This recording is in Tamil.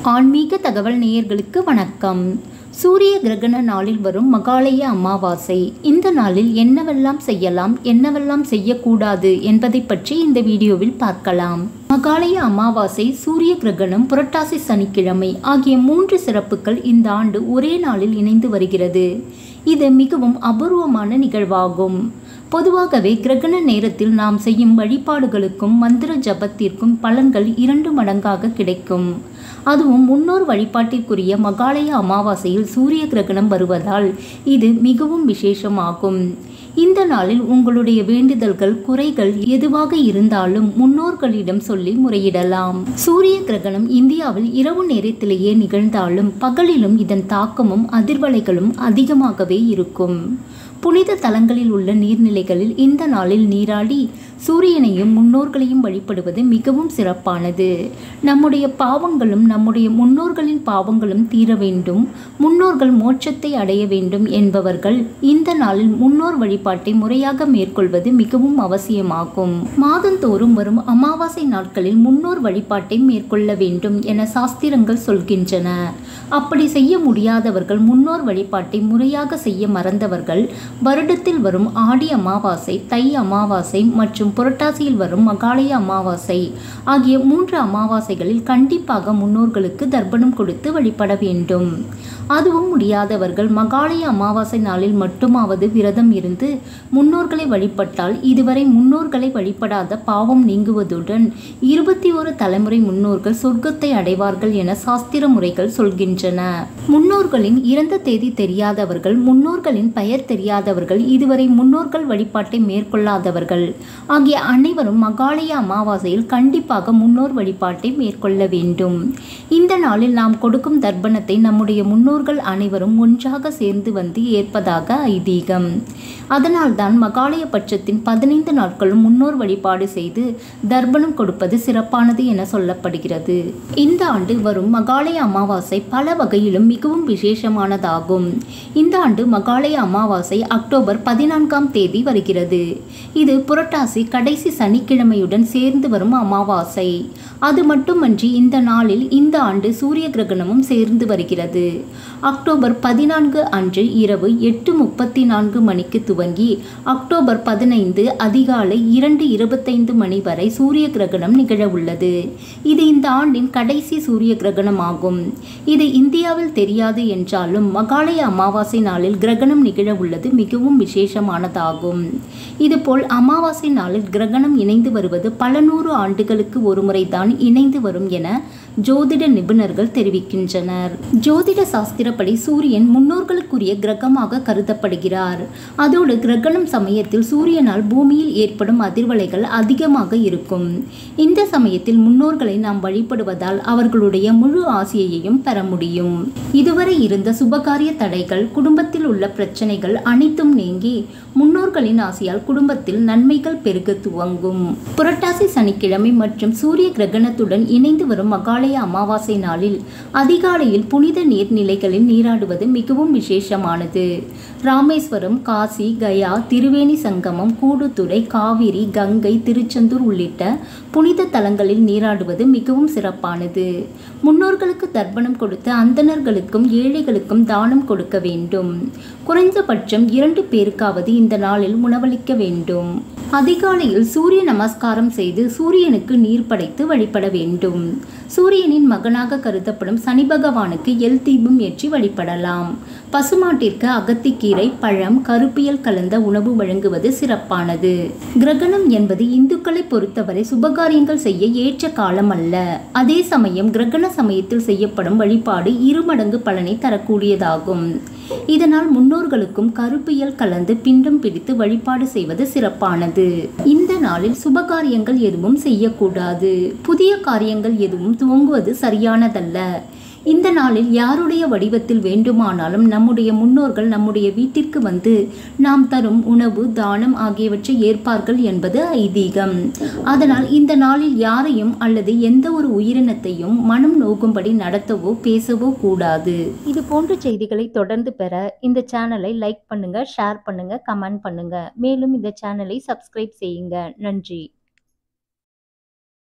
ஆன்மீக தகவல் நேயர்களுக்கு வணக்கம் சூரிய கிரகண நாளில் வரும் மகாலய அமாவாசை இந்த நாளில் என்னவெல்லாம் செய்யலாம் என்னவெல்லாம் செய்யக்கூடாது என்பதை பற்றி இந்த வீடியோவில் பார்க்கலாம் மகாலய அமாவாசை சூரிய கிரகணம் புரட்டாசி சனிக்கிழமை ஆகிய மூன்று சிறப்புகள் இந்த ஆண்டு ஒரே நாளில் இணைந்து வருகிறது இது மிகவும் அபூர்வமான நிகழ்வாகும் பொதுவாகவே கிரகண நேரத்தில் நாம் செய்யும் வழிபாடுகளுக்கும் மந்திர ஜபத்திற்கும் பலன்கள் இரண்டு மடங்காக கிடைக்கும் அதுவும் முன்னோர் வழிபாட்டிற்குரிய மகாலய அமாவாசையில் சூரிய கிரகணம் வருவதால் இது மிகவும் விசேஷமாகும் இந்த நாளில் உங்களுடைய வேண்டுதல்கள் குறைகள் எதுவாக இருந்தாலும் முன்னோர்களிடம் சொல்லி முறையிடலாம் சூரிய கிரகணம் இந்தியாவில் இரவு நேரத்திலேயே நிகழ்ந்தாலும் பகலிலும் இதன் தாக்கமும் அதிர்வலைகளும் அதிகமாகவே இருக்கும் புனித தலங்களில் உள்ள நீர்நிலைகளில் இந்த நாளில் நீராடி சூரியனையும் முன்னோர்களையும் வழிபடுவது மிகவும் சிறப்பானது நம்முடைய பாவங்களும் நம்முடைய முன்னோர்களின் பாவங்களும் தீர வேண்டும் முன்னோர்கள் மோட்சத்தை அடைய வேண்டும் என்பவர்கள் இந்த நாளில் முன்னோர் வழிபாட்டை முறையாக மேற்கொள்வது மிகவும் அவசியமாகும் மாதந்தோறும் வரும் அமாவாசை நாட்களில் முன்னோர் வழிபாட்டை மேற்கொள்ள வேண்டும் என சாஸ்திரங்கள் சொல்கின்றன அப்படி செய்ய முடியாதவர்கள் முன்னோர் வழிபாட்டை முறையாக செய்ய மறந்தவர்கள் வருடத்தில் வரும் ஆடி அமாவாசை தை அமாவாசை மற்றும் புரட்டாசியில் வரும் மகாலய அமாவாசை ஆகிய மூன்று அமாவாசைகளில் கண்டிப்பாக முன்னோர்களுக்கு தர்ப்பணம் கொடுத்து வழிபட வேண்டும் அதுவும் முடியாதவர்கள் மகாலய அமாவாசை நாளில் மட்டுமாவது விரதம் இருந்து முன்னோர்களை வழிபட்டால் இதுவரை முன்னோர்களை வழிபடாத பாவம் நீங்குவதுடன் இருபத்தி ஒரு தலைமுறை முன்னோர்கள் சொர்க்கத்தை அடைவார்கள் என சாஸ்திர முறைகள் சொல்கின்றன முன்னோர்களின் இறந்த தேதி தெரியாதவர்கள் முன்னோர்களின் பெயர் தெரியாதவர்கள் இதுவரை முன்னோர்கள் வழிபாட்டை மேற்கொள்ளாதவர்கள் ஆகிய அனைவரும் மகாலய அமாவாசையில் கண்டிப்பாக முன்னோர் வழிபாட்டை மேற்கொள்ள வேண்டும் இந்த நாளில் நாம் கொடுக்கும் தர்ப்பணத்தை நம்முடைய முன்னோர்கள் அனைவரும் ஒன்றாக சேர்ந்து வந்து ஏற்பதாக ஐதீகம் அதனால்தான் மகாலய பட்சத்தின் பதினைந்து நாட்களும் முன்னோர் வழிபாடு செய்து தர்ப்பணம் கொடுப்பது சிறப்பானது என சொல்லப்படுகிறது இந்த ஆண்டு வரும் மகாலய அமாவாசை பல வகையிலும் மிகவும் விசேஷமானதாகும் இந்த ஆண்டு மகாலய அமாவாசை அக்டோபர் பதினான்காம் தேதி வருகிறது இது புரட்டாசி கடைசி சனிக்கிழமையுடன் சேர்ந்து வரும் அமாவாசை அது மட்டுமன்றி இந்த நாளில் இந்த ஆண்டு சூரிய கிரகணமும் சேர்ந்து வருகிறது அக்டோபர் பதினான்கு அன்று இரவு எட்டு முப்பத்தி நான்கு மணிக்கு துவங்கி அக்டோபர் பதினைந்து அதிகாலை இரண்டு இருபத்தைந்து மணி வரை சூரிய கிரகணம் நிகழ உள்ளது இது இந்த ஆண்டின் கடைசி சூரிய கிரகணம் ஆகும் இது இந்தியாவில் தெரியாது என்றாலும் மகாலய அமாவாசை நாளில் கிரகணம் நிகழ உள்ளது மிகவும் விசேஷமானதாகும் இதுபோல் அமாவாசை நாளில் கிரகணம் இணைந்து வருவது பல நூறு ஆண்டுகளுக்கு ஒருமுறை தான் இணைந்து வரும் என ஜோதிட நிபுணர்கள் தெரிவிக்கின்றனர் ஜோதிட சாஸ்திரப்படி சூரியன் முன்னோர்களுக்குரிய கிரகமாக கருதப்படுகிறார் அதோடு கிரகணம் சமயத்தில் சூரியனால் பூமியில் ஏற்படும் அதிர்வலைகள் அதிகமாக இருக்கும் இந்த சமயத்தில் முன்னோர்களை நாம் வழிபடுவதால் அவர்களுடைய முழு ஆசையையும் பெற முடியும் இதுவரை இருந்த சுபகாரிய தடைகள் குடும்பத்தில் உள்ள பிரச்சனைகள் அனைத்தும் நீங்கி முன்னோர்களின் ஆசையால் குடும்பத்தில் நன்மைகள் பெருக துவங்கும் புரட்டாசி சனிக்கிழமை மற்றும் சூரிய கிரகணத்துடன் இணைந்து வரும் மகாலய அமாவாசை நாளில் அதிகாலையில் புனித நீர்நிலைகளில் நீராடுவது மிகவும் விசேஷமானது ராமேஸ்வரம் காசி கயா திருவேணி சங்கமம் கூடுதுறை காவிரி கங்கை திருச்செந்தூர் உள்ளிட்ட புனித தலங்களில் நீராடுவது மிகவும் சிறப்பானது முன்னோர்களுக்கு தர்ப்பணம் கொடுத்து அந்தணர்களுக்கும் ஏழைகளுக்கும் தானம் கொடுக்க வேண்டும் குறைந்தபட்சம் இரண்டு பேருக்காவது இந்த நாளில் உணவளிக்க வேண்டும் அதிகாலையில் சூரிய நமஸ்காரம் செய்து சூரியனுக்கு நீர் படைத்து வழிபட வேண்டும் சூரியனின் மகனாக கருதப்படும் சனி பகவானுக்கு எல் தீபம் ஏற்றி வழிபடலாம் பசுமாட்டிற்கு அகத்திக்கீரை பழம் கருப்பியல் கலந்த உணவு வழங்குவது சிறப்பானது கிரகணம் என்பது இந்துக்களை பொறுத்தவரை சுபகாரியங்கள் செய்ய ஏற்ற காலம் அல்ல அதே சமயம் கிரகண சமயத்தில் செய்யப்படும் வழிபாடு இருமடங்கு பலனை தரக்கூடியதாகும் இதனால் முன்னோர்களுக்கும் கருப்பியல் கலந்து பிண்டம் பிடித்து வழிபாடு செய்வது சிறப்பானது இந்த நாளில் சுபகாரியங்கள் எதுவும் செய்யக்கூடாது புதிய காரியங்கள் எதுவும் துவங்குவது சரியானதல்ல இந்த நாளில் யாருடைய வடிவத்தில் வேண்டுமானாலும் நம்முடைய முன்னோர்கள் நம்முடைய வீட்டிற்கு வந்து நாம் தரும் உணவு தானம் ஆகியவற்றை ஏற்பார்கள் என்பது ஐதீகம் அதனால் இந்த நாளில் யாரையும் அல்லது எந்த ஒரு உயிரினத்தையும் மனம் நோகும்படி நடத்தவோ பேசவோ கூடாது இது போன்ற செய்திகளை தொடர்ந்து பெற இந்த சேனலை லைக் பண்ணுங்க ஷேர் பண்ணுங்க கமெண்ட் பண்ணுங்க மேலும் இந்த சேனலை சப்ஸ்கிரைப் செய்யுங்க நன்றி